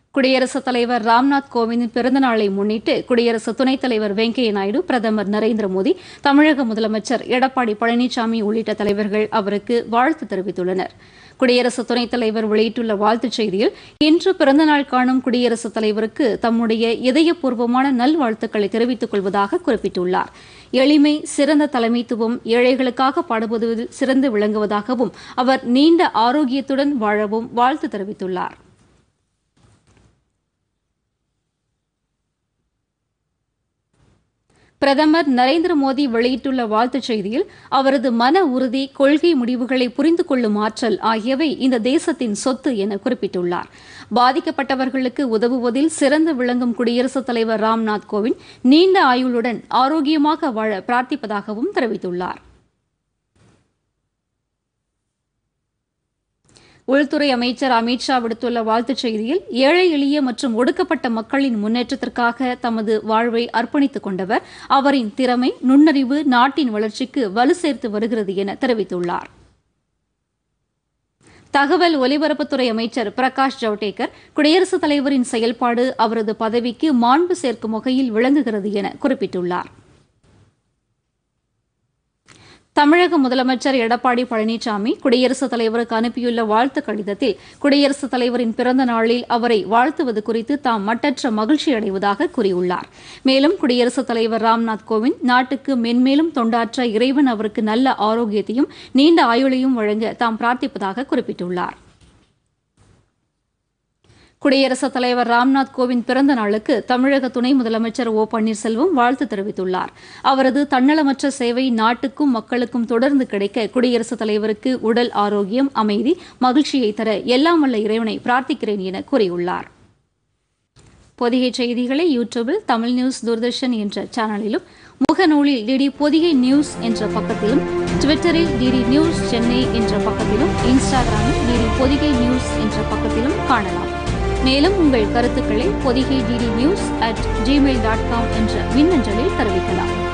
குடியரசுத் தலைவர் ராம்நாத் கோவிந்தின் பிறந்தநாளை முன்னிட்டு குடியரசு துணைத் தலைவர் வெங்கையா நாயுடு பிரதமர் நரேந்திர மோடி தமிழக முதலமைச்சர் எடப்பாடி பழனிசாமி உள்ளிட்ட தலைவர்கள் அவருக்கு வாழ்த்து தெரிவித்துள்ளனர் குடியரசு துணைத் தலைவர் வெளியிட்டுள்ள வாழ்த்துச் செய்தியில் இன்று பிறந்தநாள் காணும் குடியரசுத் தலைவருக்கு தம்முடைய இதயபூர்வமான நல்வாழ்த்துக்களை தெரிவித்துக் கொள்வதாக குறிப்பிட்டுள்ளார் எளிமை சிறந்த தலைமைத்துவம் ஏழைகளுக்காக பாடுபடுவதில் சிறந்து விளங்குவதாகவும் அவர் நீண்ட ஆரோக்கியத்துடன் வாழவும் வாழ்த்து தெரிவித்துள்ளார் பிரதமர் நரேந்திர மோடி வெளியிட்டுள்ள வாழ்த்துச் செய்தியில் அவரது மன உறுதி கொள்கை முடிவுகளை புரிந்து கொள்ளும் ஆற்றல் ஆகியவை இந்த தேசத்தின் சொத்து என குறிப்பிட்டுள்ளார் பாதிக்கப்பட்டவர்களுக்கு உதவுவதில் சிறந்து விளங்கும் குடியரசுத் தலைவர் ராம்நாத் கோவிந்த் நீண்ட ஆயுளுடன் ஆரோக்கியமாக வாழ பிரார்த்திப்பதாகவும் தெரிவித்துள்ளார் உள்துறை அமைச்சர் அமித் ஷா விடுத்துள்ள வாழ்த்துச் செய்தியில் ஏழை எளிய மற்றும் ஒடுக்கப்பட்ட மக்களின் முன்னேற்றத்திற்காக தமது வாழ்வை அர்ப்பணித்துக் கொண்டவர் அவரின் திறமை நுண்ணறிவு நாட்டின் வளர்ச்சிக்கு வலு சேர்த்து வருகிறது என தெரிவித்துள்ளார் தகவல் ஒலிபரப்புத்துறை அமைச்சர் பிரகாஷ் ஜவடேகர் குடியரசுத் தலைவரின் செயல்பாடு அவரது பதவிக்கு மாண்பு சேர்க்கும் வகையில் விளங்குகிறது என குறிப்பிட்டுள்ளார் தமிழக முதலமைச்சர் எடப்பாடி பழனிசாமி குடியரசுத் தலைவருக்கு அனுப்பியுள்ள வாழ்த்து கடிதத்தில் குடியரசுத் தலைவரின் பிறந்த நாளில் அவரை வாழ்த்துவது குறித்து தாம் மட்டற்ற மகிழ்ச்சி அடைவதாக கூறியுள்ளார் மேலும் குடியரசுத் தலைவர் ராம்நாத் கோவிந்த் நாட்டுக்கு மென்மேலும் தொண்டாற்ற இறைவன் அவருக்கு நல்ல ஆரோக்கியத்தையும் நீண்ட ஆயுளையும் வழங்க தாம் பிரார்த்திப்பதாக குறிப்பிட்டுள்ளார் குடியரசுத் தலைவர் ராம்நாத் கோவிந்த் பிறந்த நாளுக்கு தமிழக துணை முதலமைச்சர் ஓ பன்னீர்செல்வம் வாழ்த்து தெரிவித்துள்ளார் அவரது தன்னலமற்ற சேவை நாட்டுக்கும் மக்களுக்கும் தொடர்ந்து கிடைக்க குடியரசுத் தலைவருக்கு உடல் ஆரோக்கியம் அமைதி மகிழ்ச்சியை தர எல்லாம் வல்ல இறைவனை பிரார்த்திக்கிறேன் என கூறியுள்ளார் பொதிகை செய்திகளை யூடியூபில் தமிழ் நியூஸ் தூர்தர்ஷன் என்ற சேனலிலும் முகநூலில் டிடி பொதிகை நியூஸ் என்ற பக்கத்திலும் ட்விட்டரில் டிடி நியூஸ் சென்னை என்ற பக்கத்திலும் இன்ஸ்டாகிராமில் டிடி பொதிகை நியூஸ் என்ற பக்கத்திலும் காணலாம் மேலும் உங்கள் கருத்துக்களை Pothigai D D news at Gmail dot com என்ற மின்னஞ்சலில் தெரிவிக்கலாம்